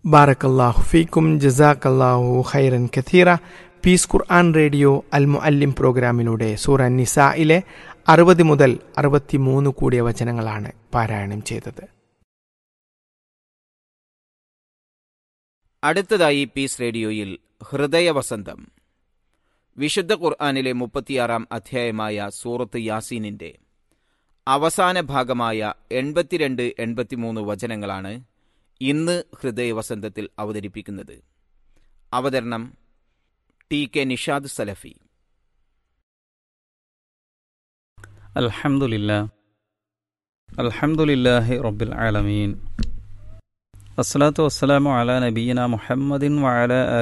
ബാറക്കല്ലാഹു ഫീക്കും ജസാക്കല്ലാഹു ഖൈറൻ കഥീറ പീസ് ഖുർആൻ റേഡിയോ അൽ മുഅല്ലിം പ്രോഗ്രാമിലൂടെ സൂറ നിസായിലെ അറുപത് മുതൽ അറുപത്തിമൂന്ന് കൂടിയ വചനങ്ങളാണ് പാരായണം ചെയ്തത് അടുത്തതായി പീസ് റേഡിയോയിൽ ഹൃദയവസന്തം വിശുദ്ധ ഖുർആാനിലെ മുപ്പത്തിയാറാം അധ്യായമായ സൂറത്ത് യാസീനിന്റെ അവസാന ഭാഗമായ എൺപത്തിരണ്ട് എൺപത്തിമൂന്ന് വചനങ്ങളാണ് ഇന്ന് ഹൃദയവസന്തത്തിൽ അവതരിപ്പിക്കുന്നത് അവതരണം ടി കെ നിഷാദ് സലഫി الحمد لله الحمد لله رب العالمين الصلاة والسلام على نبينا محمد وعلى